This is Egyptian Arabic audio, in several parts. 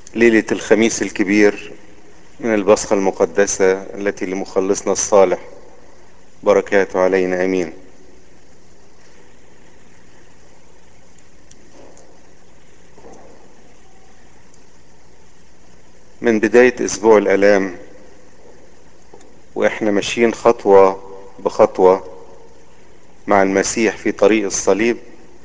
ليلة الخميس الكبير من البصخة المقدسة التي لمخلصنا الصالح بركاته علينا امين من بداية اسبوع الالام واحنا ماشيين خطوة بخطوة مع المسيح في طريق الصليب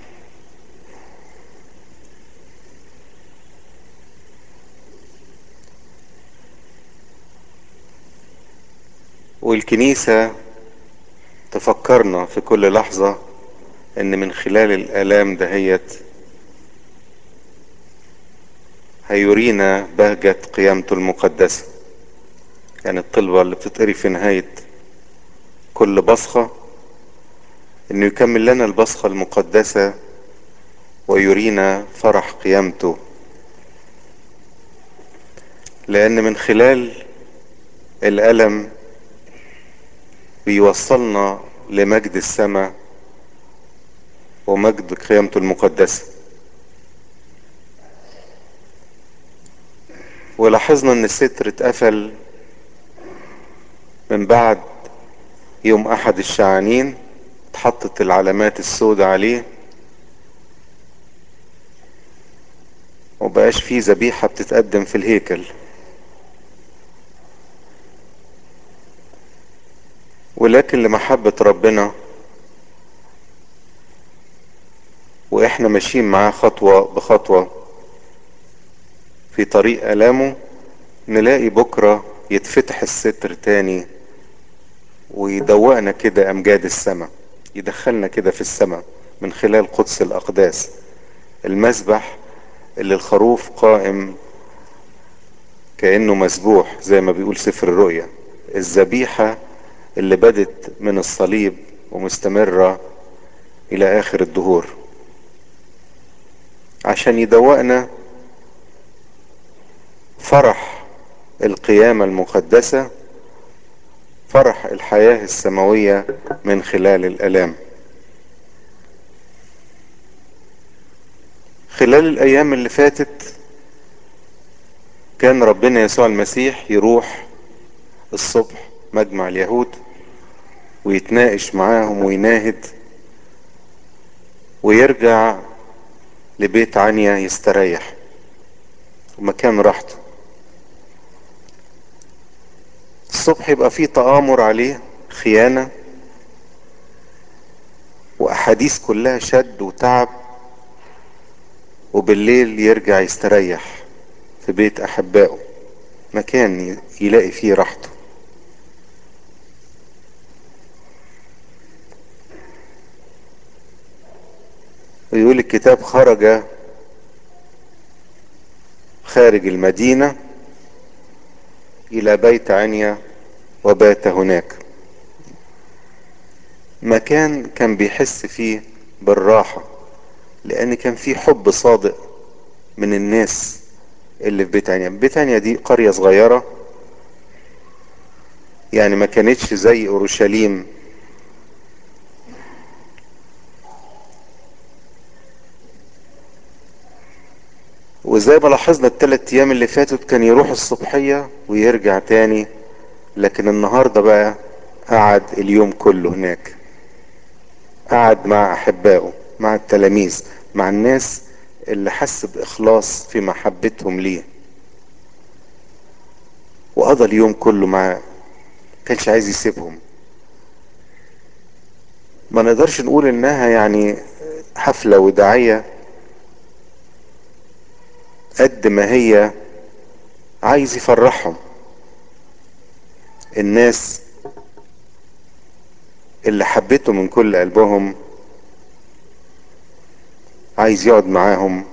والكنيسة تفكرنا في كل لحظة ان من خلال الالام دهيت هيرينا بهجة قيامته المقدسة يعني الطلبة اللي بتتقري في نهاية كل بصخة انه يكمل لنا البصخة المقدسة ويرينا فرح قيامته لان من خلال الالم بيوصلنا لمجد السماء ومجد قيامته المقدسة ولاحظنا ان الستر اتقفل من بعد يوم احد الشعانين اتحطت العلامات السوداء عليه وبقاش فيه ذبيحة بتتقدم في الهيكل ولكن لمحبة ربنا واحنا ماشيين معاه خطوة بخطوة في طريق الامه نلاقي بكرة يتفتح الستر تاني ويدوقنا كده امجاد السماء يدخلنا كده في السماء من خلال قدس الاقداس المسبح اللي الخروف قائم كأنه مسبوح زي ما بيقول سفر الرؤيا الذبيحة اللي بدت من الصليب ومستمرة الى اخر الدهور عشان يدوقنا فرح القيامة المقدسة فرح الحياة السماوية من خلال الالام خلال الايام اللي فاتت كان ربنا يسوع المسيح يروح الصبح مجمع اليهود ويتناقش معاهم ويناهد ويرجع لبيت عنيا يستريح ومكان راحته الصبح يبقى فيه تآمر عليه خيانة وأحاديث كلها شد وتعب وبالليل يرجع يستريح في بيت أحبائه مكان يلاقي فيه راحته ويقول الكتاب خرج خارج المدينة إلى بيت عنيا وبات هناك مكان كان بيحس فيه بالراحة لأن كان فيه حب صادق من الناس اللي في بيت عنيا بيت عنيا دي قرية صغيرة يعني ما كانتش زي أورشليم وزي ما لاحظنا الثلاث ايام اللي فاتت كان يروح الصبحية ويرجع تاني لكن النهاردة بقى قعد اليوم كله هناك قعد مع احبائه مع التلاميذ مع الناس اللي حس باخلاص في محبتهم ليه وقضى اليوم كله معاه كانش عايز يسيبهم ما نقدرش نقول انها يعني حفلة وداعية قد ما هي عايز يفرحهم الناس اللي حبته من كل قلبهم عايز يقعد معاهم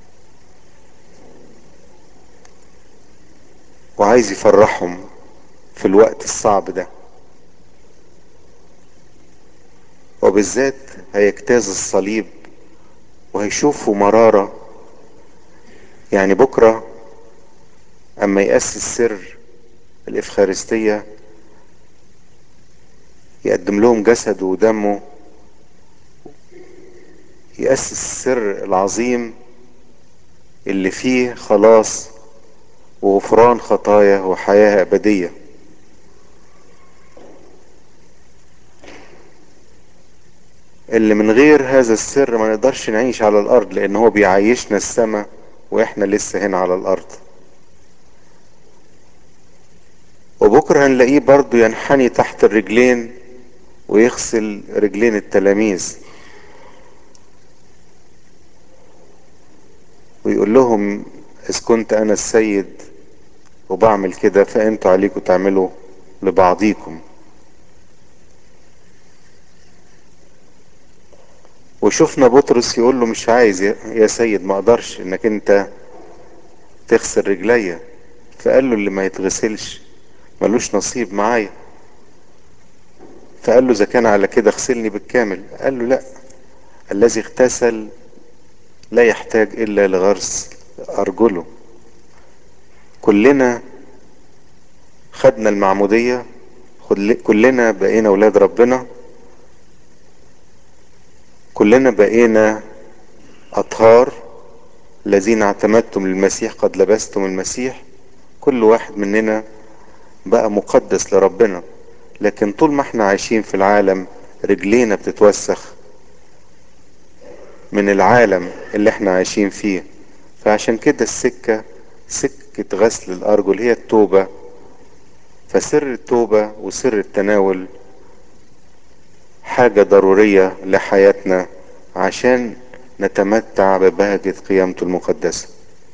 وعايز يفرحهم في الوقت الصعب ده وبالذات هيجتاز الصليب وهيشوفوا مرارة يعني بكرة اما يأسس سر الافخارستية يقدم لهم جسده ودمه يأسس السر العظيم اللي فيه خلاص وغفران خطايا وحياة أبدية اللي من غير هذا السر ما نقدرش نعيش على الأرض لأن هو بيعيشنا السماء وإحنا لسه هنا على الأرض وبكرة هنلاقيه برضو ينحني تحت الرجلين ويغسل رجلين التلاميذ ويقول لهم إذ كنت أنا السيد وبعمل كده فأنتوا عليكم تعملوا لبعضيكم وشفنا بطرس يقول له مش عايز يا سيد ما اقدرش انك انت تغسل رجليا فقال له اللي ما يتغسلش ملوش نصيب معايا فقال له اذا كان على كده اغسلني بالكامل قال له لا الذي اغتسل لا يحتاج الا لغرس ارجله كلنا خدنا المعمودية كلنا بقينا ولاد ربنا كلنا بقينا اطهار الذين اعتمدتم للمسيح قد لبستم المسيح كل واحد مننا بقى مقدس لربنا لكن طول ما احنا عايشين في العالم رجلينا بتتوسخ من العالم اللي احنا عايشين فيه فعشان كده السكة سكة غسل الأرجل هي التوبة فسر التوبة وسر التناول حاجة ضرورية لحياتنا عشان نتمتع ببهجة قيامته المقدسة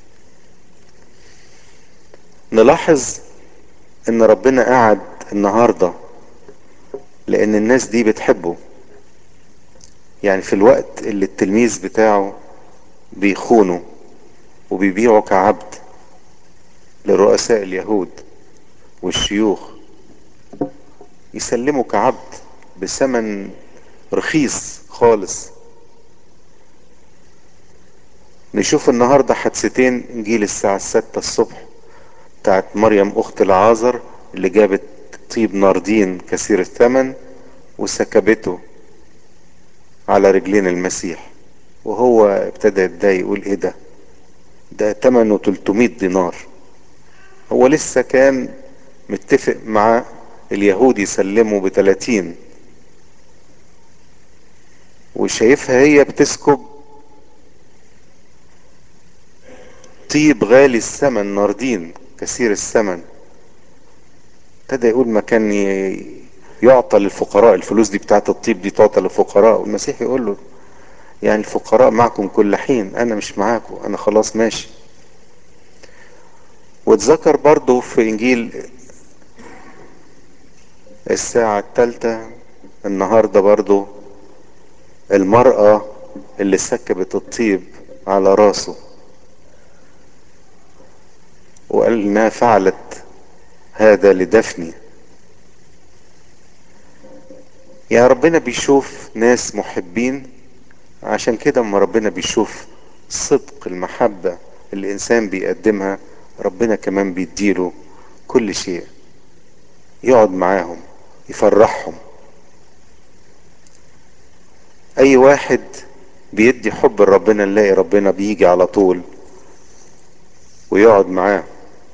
نلاحظ ان ربنا قعد النهاردة لان الناس دي بتحبه يعني في الوقت اللي التلميذ بتاعه بيخونه وبيبيعه كعبد لرؤساء اليهود والشيوخ يسلمه كعبد بثمن رخيص خالص نشوف النهاردة حادثتين انجيل الساعة الستة الصبح بتاعت مريم اخت العازر اللي جابت طيب ناردين كثير الثمن وسكبته على رجلين المسيح وهو ابتدى يتضايق يقول ايه ده ده تمنه 300 دينار هو لسه كان متفق مع اليهود يسلمه ب 30 وشايفها هي بتسكب طيب غالي الثمن ناردين كثير الثمن ابتدى يقول ما كان يعطى للفقراء الفلوس دي بتاعت الطيب دي تعطى للفقراء والمسيح يقول له يعني الفقراء معكم كل حين انا مش معاكم انا خلاص ماشي واتذكر برضو في انجيل الساعة الثالثة النهاردة برضو المرأة اللي سكبت الطيب على راسه وقال انها فعلت هذا لدفني يا ربنا بيشوف ناس محبين عشان كده اما ربنا بيشوف صدق المحبة اللي الانسان بيقدمها ربنا كمان بيديله كل شيء يقعد معاهم يفرحهم اي واحد بيدي حب لربنا نلاقي ربنا بيجي على طول ويقعد معاه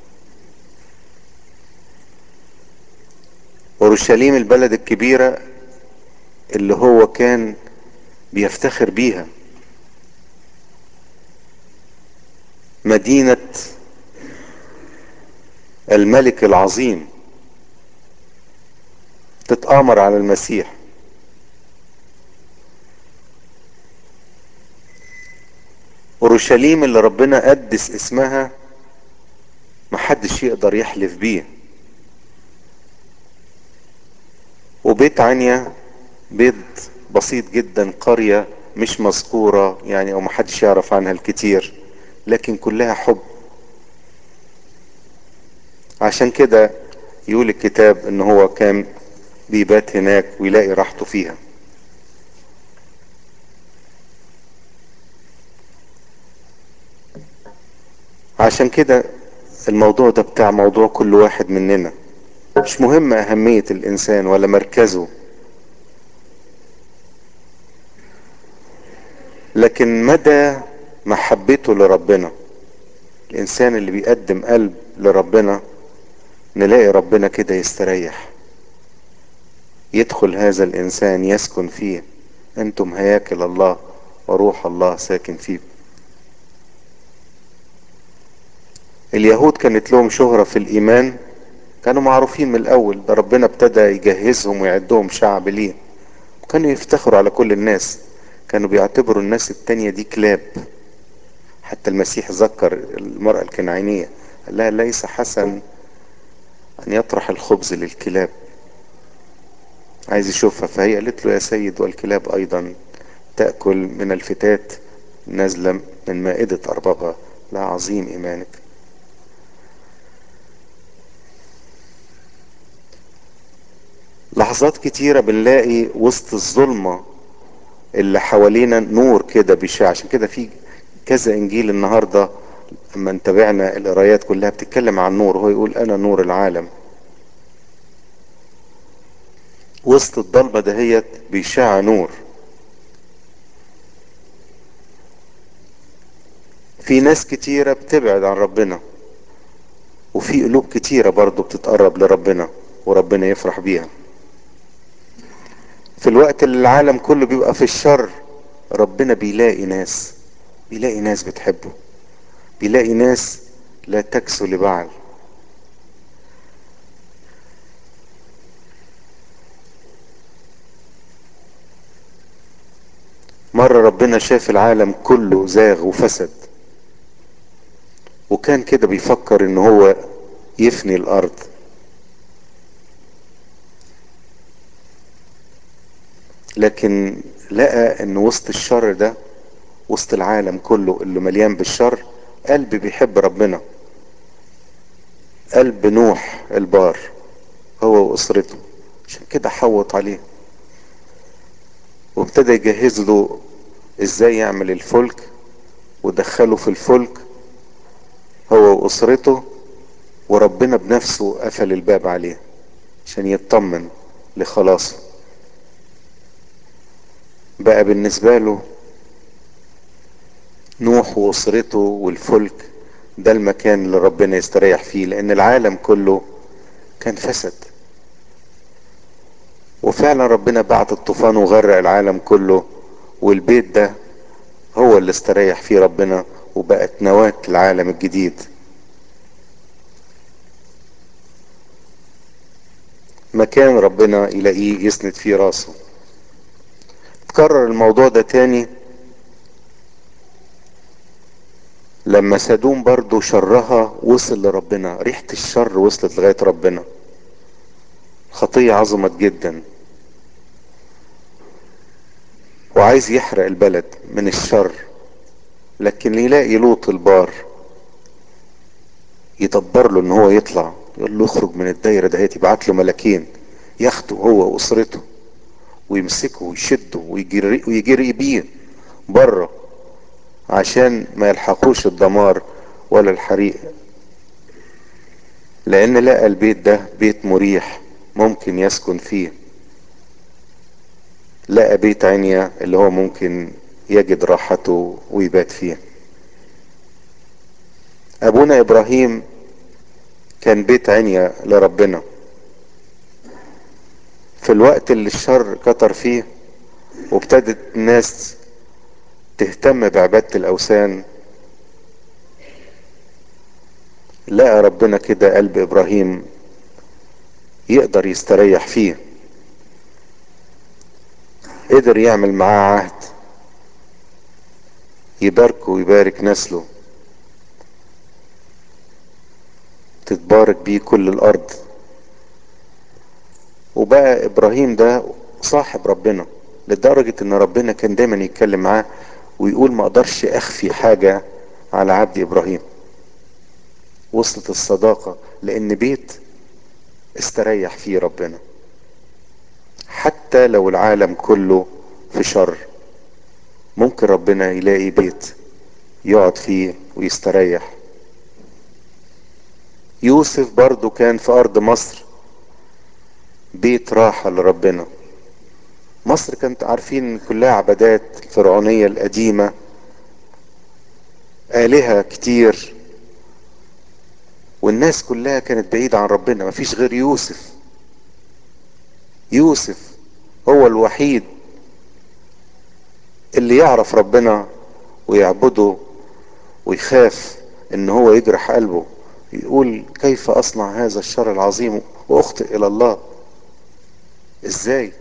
اورشليم البلد الكبيرة اللي هو كان بيفتخر بيها مدينة الملك العظيم تتآمر على المسيح اورشليم اللي ربنا قدس اسمها محدش يقدر يحلف بيه وبيت عنيا بيت بسيط جدا قرية مش مذكورة يعني او محدش يعرف عنها الكتير لكن كلها حب عشان كده يقول الكتاب ان هو كان بيبات هناك ويلاقي راحته فيها عشان كده الموضوع ده بتاع موضوع كل واحد مننا مش مهم اهمية الانسان ولا مركزه لكن مدى محبته لربنا الانسان اللي بيقدم قلب لربنا نلاقي ربنا كده يستريح يدخل هذا الانسان يسكن فيه انتم هياكل الله وروح الله ساكن فيكم اليهود كانت لهم شهرة في الايمان كانوا معروفين من الاول ده ربنا ابتدى يجهزهم ويعدهم شعب ليه وكانوا يفتخروا على كل الناس كانوا بيعتبروا الناس التانية دي كلاب حتى المسيح ذكر المرأة الكنعانية قال لها ليس حسن ان يطرح الخبز للكلاب عايز يشوفها فهي قالت له يا سيد والكلاب ايضا تأكل من الفتات نازلة من مائدة اربابها لا عظيم ايمانك لحظات كتيرة بنلاقي وسط الظلمة اللي حوالينا نور كده بيشع عشان كده في كذا انجيل النهاردة اما نتابعنا القرايات كلها بتتكلم عن نور هو يقول انا نور العالم وسط الضلمة دهيت بيشع نور في ناس كتيرة بتبعد عن ربنا وفي قلوب كتيرة برضو بتتقرب لربنا وربنا يفرح بيها في الوقت اللي العالم كله بيبقى في الشر ربنا بيلاقي ناس بيلاقي ناس بتحبه بيلاقي ناس لا تكسو لبعل مرة ربنا شاف العالم كله زاغ وفسد وكان كده بيفكر ان هو يفني الارض لكن لقى ان وسط الشر ده وسط العالم كله اللي مليان بالشر قلب بيحب ربنا قلب نوح البار هو واسرته عشان كده حوط عليه وابتدى يجهز له ازاي يعمل الفلك ودخله في الفلك هو واسرته وربنا بنفسه قفل الباب عليه عشان يطمن لخلاصه بقى بالنسبة له نوح واسرته والفلك ده المكان اللي ربنا يستريح فيه لان العالم كله كان فسد وفعلا ربنا بعت الطوفان وغرق العالم كله والبيت ده هو اللي استريح فيه ربنا وبقت نواة العالم الجديد مكان ربنا يلاقيه يسند فيه راسه تكرر الموضوع ده تاني لما سدوم برضو شرها وصل لربنا ريحة الشر وصلت لغاية ربنا خطية عظمت جدا وعايز يحرق البلد من الشر لكن يلاقي لوط البار يدبر له ان هو يطلع يقول له اخرج من الدايرة دهيت يبعت له ملاكين ياخده هو واسرته ويمسكه ويشده ويجري, ويجري بيه بره عشان ما يلحقوش الدمار ولا الحريق لان لقى البيت ده بيت مريح ممكن يسكن فيه لقى بيت عنيا اللي هو ممكن يجد راحته ويبات فيه ابونا ابراهيم كان بيت عنيا لربنا في الوقت اللي الشر كتر فيه وابتدت الناس تهتم بعبادة الاوثان لقى ربنا كده قلب ابراهيم يقدر يستريح فيه قدر يعمل معاه عهد يباركه ويبارك نسله تتبارك بيه كل الارض وبقى ابراهيم ده صاحب ربنا لدرجة ان ربنا كان دايما يتكلم معاه ويقول ما اقدرش اخفي حاجة على عبد ابراهيم وصلت الصداقة لان بيت استريح فيه ربنا حتى لو العالم كله في شر ممكن ربنا يلاقي بيت يقعد فيه ويستريح يوسف برضو كان في ارض مصر بيت راحة لربنا مصر كانت عارفين كلها عبادات الفرعونية القديمة آلهة كتير والناس كلها كانت بعيدة عن ربنا مفيش غير يوسف يوسف هو الوحيد اللي يعرف ربنا ويعبده ويخاف ان هو يجرح قلبه يقول كيف اصنع هذا الشر العظيم واخطئ الى الله ازاي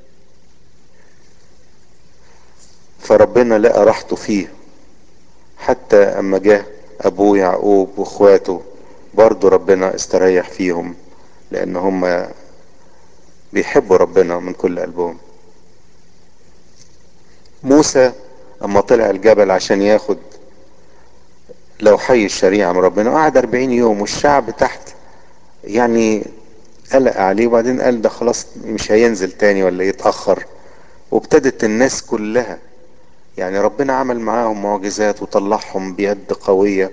فربنا لقى راحته فيه حتى اما جه ابوه يعقوب واخواته برضه ربنا استريح فيهم لان هم بيحبوا ربنا من كل قلبهم موسى اما طلع الجبل عشان ياخد لو حي الشريعة من ربنا قعد 40 يوم والشعب تحت يعني قلق عليه وبعدين قال ده خلاص مش هينزل تاني ولا يتأخر وابتدت الناس كلها يعني ربنا عمل معاهم معجزات وطلعهم بيد قوية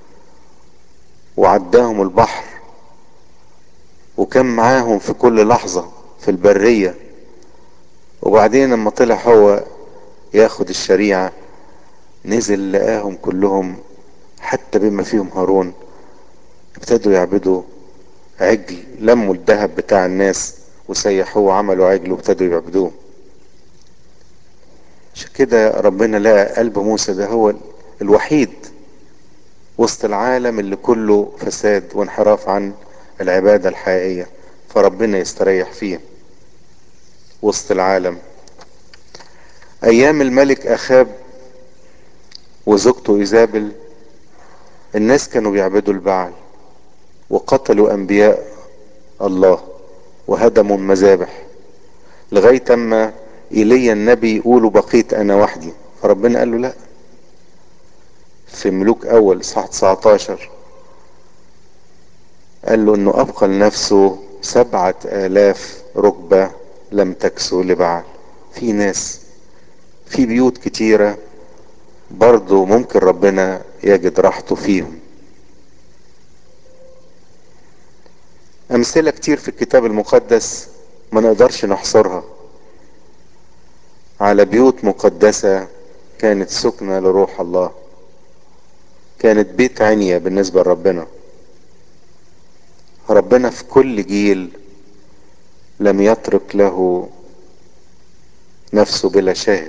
وعداهم البحر وكان معاهم في كل لحظة في البرية وبعدين لما طلع هو ياخد الشريعة نزل لقاهم كلهم حتى بما فيهم هارون ابتدوا يعبدوا عجل لموا الذهب بتاع الناس وسيحوه وعملوا عجل وابتدوا يعبدوه عشان كده ربنا لقى قلب موسى ده هو الوحيد وسط العالم اللي كله فساد وانحراف عن العبادة الحقيقية فربنا يستريح فيه وسط العالم ايام الملك اخاب وزوجته ايزابل الناس كانوا بيعبدوا البعل وقتلوا انبياء الله وهدموا المذابح لغاية اما ايليا النبي يقولوا بقيت انا وحدي فربنا قال له لا في ملوك اول اصحاح 19 قال له انه ابقى لنفسه سبعة الاف ركبة لم تكسو لبعل في ناس في بيوت كتيرة برضو ممكن ربنا يجد راحته فيهم امثلة كتير في الكتاب المقدس ما نقدرش نحصرها على بيوت مقدسة كانت سكنة لروح الله كانت بيت عنية بالنسبة لربنا ربنا في كل جيل لم يترك له نفسه بلا شاهد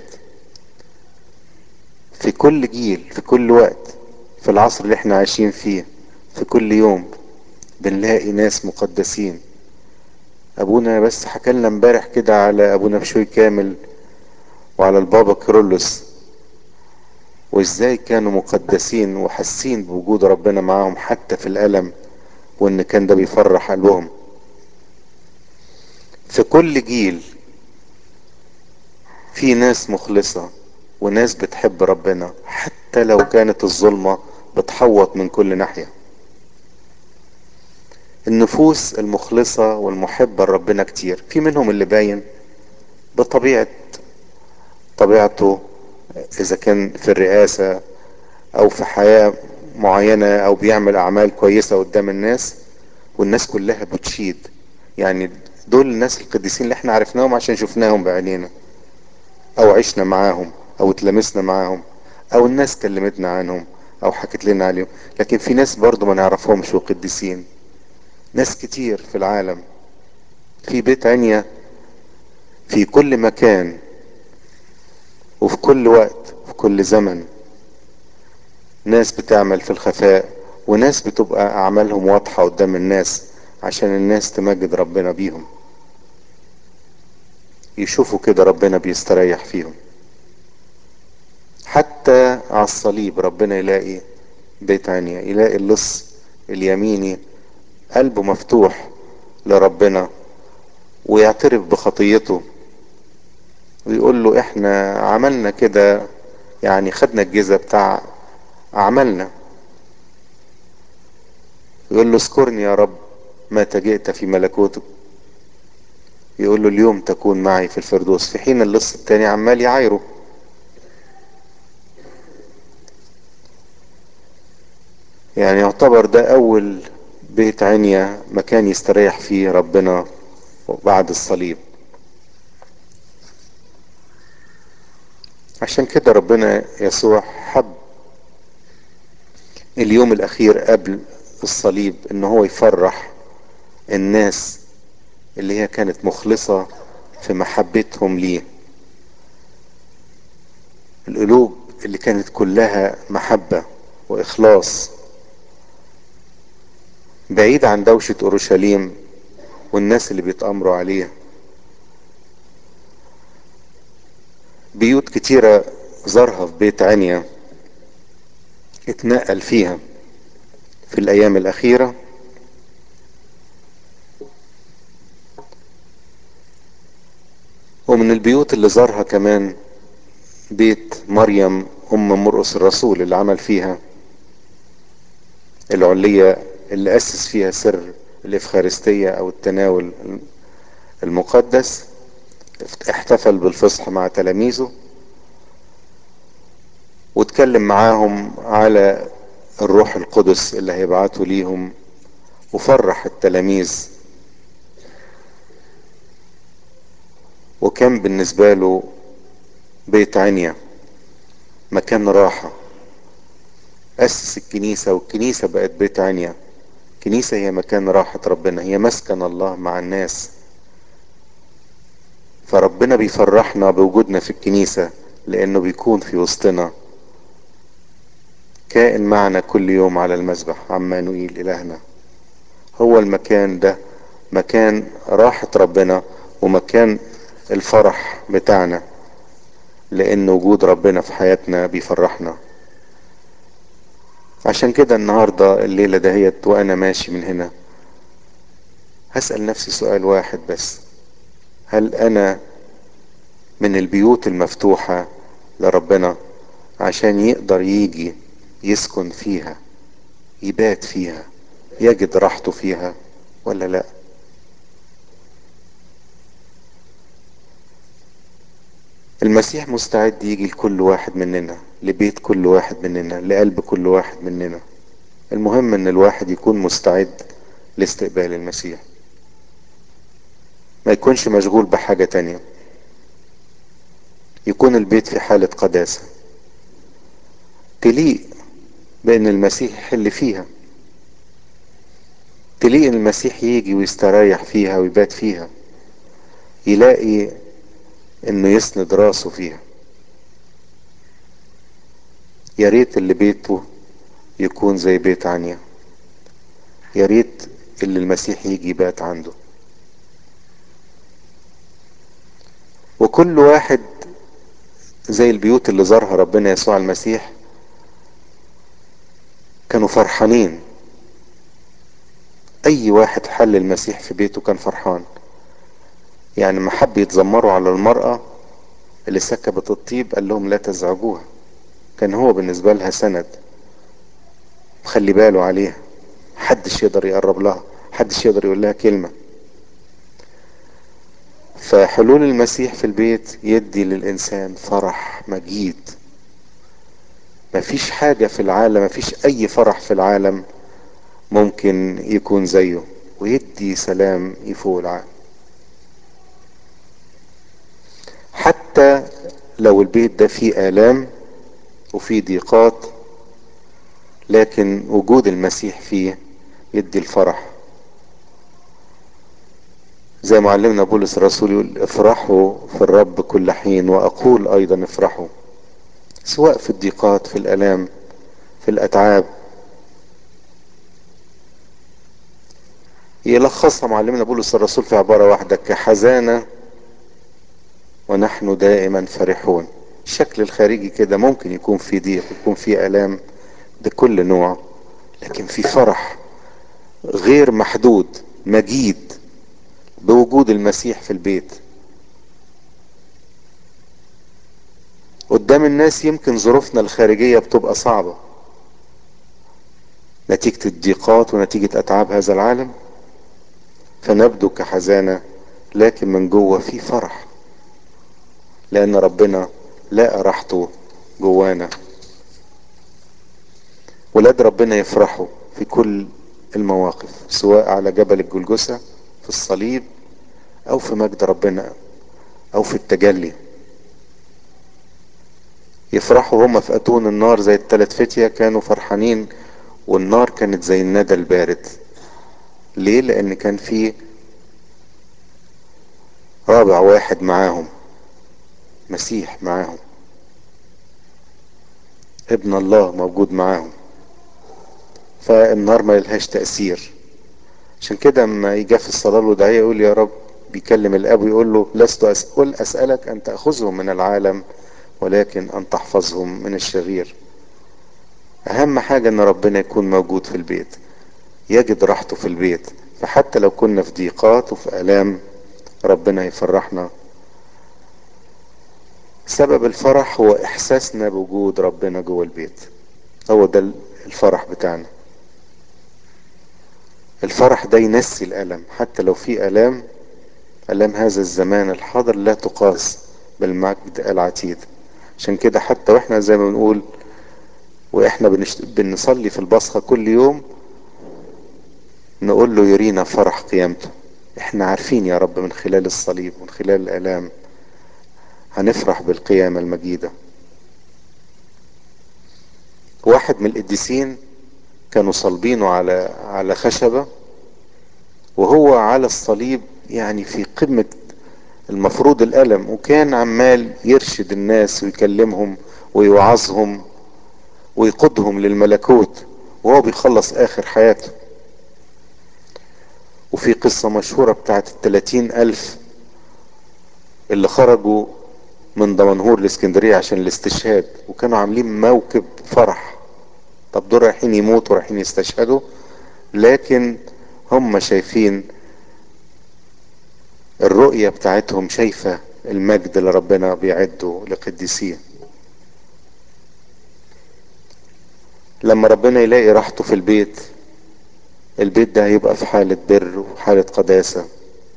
في كل جيل في كل وقت في العصر اللي احنا عايشين فيه في كل يوم بنلاقي ناس مقدسين ابونا بس حكى لنا امبارح كده على ابونا بشوي كامل وعلى البابا كيرلس وازاي كانوا مقدسين وحاسين بوجود ربنا معاهم حتى في الالم وان كان ده بيفرح قلبهم في كل جيل في ناس مخلصة وناس بتحب ربنا حتى لو كانت الظلمة بتحوط من كل ناحية النفوس المخلصة والمحبة لربنا كتير في منهم اللي باين بطبيعة طبيعته اذا كان في الرئاسة او في حياة معينة او بيعمل اعمال كويسة قدام الناس والناس كلها بتشيد يعني دول الناس القديسين اللي احنا عرفناهم عشان شفناهم بعينينا او عشنا معاهم او اتلمسنا معاهم او الناس كلمتنا عنهم او حكت لنا عليهم لكن في ناس برضو ما نعرفهمش وقديسين ناس كتير في العالم في بيت عنيا في كل مكان وفي كل وقت في كل زمن ناس بتعمل في الخفاء وناس بتبقى اعمالهم واضحة قدام الناس عشان الناس تمجد ربنا بيهم يشوفوا كده ربنا بيستريح فيهم حتى على الصليب ربنا يلاقي بيت عنيا يلاقي اللص اليميني قلبه مفتوح لربنا ويعترف بخطيته ويقول له احنا عملنا كده يعني خدنا الجزء بتاع اعمالنا يقول له اذكرني يا رب متى جئت في ملكوتك يقول له اليوم تكون معي في الفردوس في حين اللص التاني عمال يعايره يعني يعتبر ده اول بيت عنيا مكان يستريح فيه ربنا بعد الصليب عشان كده ربنا يسوع حب اليوم الاخير قبل الصليب ان هو يفرح الناس اللي هي كانت مخلصة في محبتهم ليه القلوب اللي كانت كلها محبة واخلاص بعيد عن دوشة اورشليم والناس اللي بيتأمروا عليه بيوت كتيرة زارها في بيت عنيا اتنقل فيها في الايام الاخيرة ومن البيوت اللي زارها كمان بيت مريم ام مرقس الرسول اللي عمل فيها العلية اللي اسس فيها سر الافخارستية او التناول المقدس احتفل بالفصح مع تلاميذه واتكلم معاهم على الروح القدس اللي هيبعته ليهم وفرح التلاميذ وكان بالنسبة له بيت عنيا مكان راحة أسس الكنيسة والكنيسة بقت بيت عنيا الكنيسة هي مكان راحة ربنا هي مسكن الله مع الناس فربنا بيفرحنا بوجودنا في الكنيسة لأنه بيكون في وسطنا كائن معنا كل يوم على المسبح عمانوئيل إلهنا هو المكان ده مكان راحة ربنا ومكان الفرح بتاعنا لأن وجود ربنا في حياتنا بيفرحنا عشان كده النهاردة الليلة دهيت وأنا ماشي من هنا هسأل نفسي سؤال واحد بس هل أنا من البيوت المفتوحة لربنا عشان يقدر يجي يسكن فيها يبات فيها يجد راحته فيها ولا لا المسيح مستعد يجي لكل واحد مننا لبيت كل واحد مننا لقلب كل واحد مننا المهم ان الواحد يكون مستعد لاستقبال المسيح ما يكونش مشغول بحاجة تانية يكون البيت في حالة قداسة تليق بان المسيح يحل فيها تليق ان المسيح يجي ويستريح فيها ويبات فيها يلاقي انه يسند راسه فيها يا ريت اللي بيته يكون زي بيت عنيا يا ريت اللي المسيح يجي يبات عنده وكل واحد زي البيوت اللي زارها ربنا يسوع المسيح كانوا فرحانين اي واحد حل المسيح في بيته كان فرحان يعني ما حب يتذمروا على المرأة اللي سكبت الطيب قال لهم لا تزعجوها كان هو بالنسبة لها سند خلي باله عليها محدش يقدر يقرب لها محدش يقدر يقول لها كلمة فحلول المسيح في البيت يدي للإنسان فرح مجيد مفيش حاجة في العالم مفيش أي فرح في العالم ممكن يكون زيه ويدي سلام يفوق العالم حتى لو البيت ده فيه آلام وفيه ضيقات لكن وجود المسيح فيه يدي الفرح زي معلمنا بولس الرسول يقول افرحوا في الرب كل حين واقول ايضا افرحوا سواء في الضيقات في الالام في الاتعاب يلخصها معلمنا بولس الرسول في عبارة واحدة كحزانة ونحن دائما فرحون الشكل الخارجي كده ممكن يكون في ضيق يكون في الام بكل نوع لكن في فرح غير محدود مجيد بوجود المسيح في البيت قدام الناس يمكن ظروفنا الخارجية بتبقى صعبة نتيجة الضيقات ونتيجة أتعاب هذا العالم فنبدو كحزانة لكن من جوه في فرح لأن ربنا لقى راحته جوانا ولاد ربنا يفرحوا في كل المواقف سواء على جبل الجلجسة في الصليب او في مجد ربنا او في التجلي يفرحوا هم في اتون النار زي التلات فتية كانوا فرحانين والنار كانت زي الندى البارد ليه لان كان في رابع واحد معاهم مسيح معاهم ابن الله موجود معاهم فالنار ما لهاش تأثير عشان كده اما يجي في الصلاة الوداعية يقول يا رب بيكلم الاب ويقول له لست اسأل اسألك ان تأخذهم من العالم ولكن ان تحفظهم من الشرير اهم حاجة ان ربنا يكون موجود في البيت يجد راحته في البيت فحتى لو كنا في ضيقات وفي الام ربنا يفرحنا سبب الفرح هو احساسنا بوجود ربنا جوه البيت هو ده الفرح بتاعنا الفرح ده ينسي الالم حتى لو في الام الام هذا الزمان الحاضر لا تقاس بالمجد العتيد عشان كده حتى واحنا زي ما بنقول واحنا بنشت... بنصلي في البصخة كل يوم نقول له يرينا فرح قيامته احنا عارفين يا رب من خلال الصليب من خلال الالام هنفرح بالقيامة المجيدة واحد من القديسين كانوا صلبينه على على خشبة وهو على الصليب يعني في قمة المفروض الألم وكان عمال يرشد الناس ويكلمهم ويوعظهم ويقودهم للملكوت وهو بيخلص آخر حياته وفي قصة مشهورة بتاعت التلاتين ألف اللي خرجوا من دمنهور لاسكندرية عشان الاستشهاد وكانوا عاملين موكب فرح طب دول رايحين يموتوا رايحين يستشهدوا لكن هم شايفين الرؤية بتاعتهم شايفة المجد اللي ربنا بيعده لقديسيه لما ربنا يلاقي راحته في البيت البيت ده هيبقى في حالة بر وحالة قداسة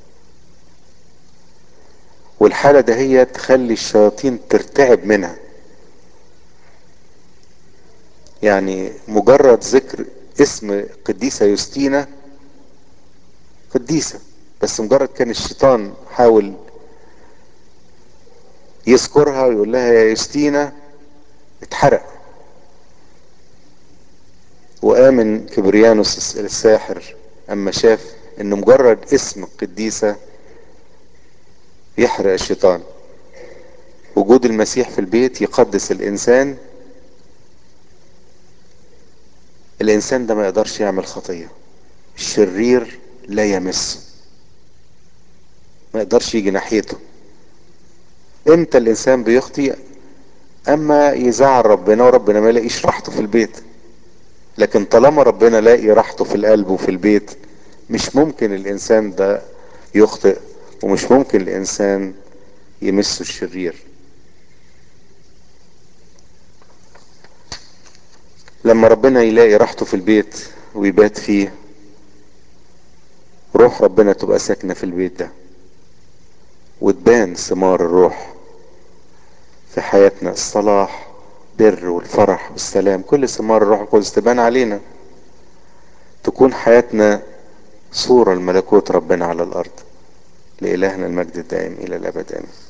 والحالة ده هي تخلي الشياطين ترتعب منها يعني مجرد ذكر اسم قديسة يوستينا قديسة بس مجرد كان الشيطان حاول يذكرها ويقول لها يا يوستينا اتحرق وآمن كبريانوس الساحر أما شاف إن مجرد اسم القديسة يحرق الشيطان وجود المسيح في البيت يقدس الإنسان الإنسان ده ما يقدرش يعمل خطية الشرير لا يمسه ما يقدرش يجي ناحيته امتى الإنسان بيخطي أما يزعل ربنا وربنا ما يلاقيش راحته في البيت لكن طالما ربنا لاقي راحته في القلب وفي البيت مش ممكن الانسان ده يخطئ ومش ممكن الانسان يمسه الشرير لما ربنا يلاقي راحته في البيت ويبات فيه روح ربنا تبقى ساكنة في البيت ده وتبان ثمار الروح في حياتنا الصلاح بر والفرح والسلام كل ثمار الروح القدس تبان علينا تكون حياتنا صورة لملكوت ربنا على الأرض لإلهنا المجد الدائم إلى الأبد آمين